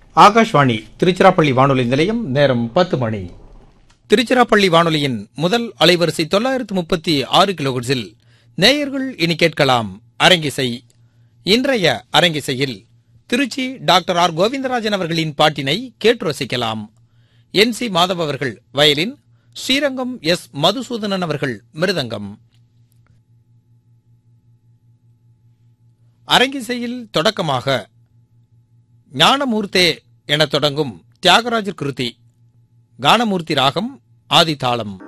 ஆகாஷ்வாணி திருச்சிராப்பள்ளி வானொலி நிலையம் நேரம் பத்து மணி திருச்சிராப்பள்ளி வானொலியின் முதல் அலைவரிசை தொள்ளாயிரத்து முப்பத்தி ஆறு கிலோஹெர்ட்ஸில் நேயர்கள் இனி கேட்கலாம் அரங்கிசை இன்றைய அரங்கிசையில் திருச்சி டாக்டர் ஆர் கோவிந்தராஜன் அவர்களின் பாட்டினை கேட்டு ரசிக்கலாம் என் சி மாதவ் அவர்கள் வயலின் ஸ்ரீரங்கம் எஸ் மதுசூதனன் அவர்கள் மிருதங்கம் அரங்கிசையில் தொடக்கமாக ஞானமூர்த்தே என தொடங்கும் தியாகராஜர் கிருதி கானமூர்த்தி ராகம் ஆதிதாளம்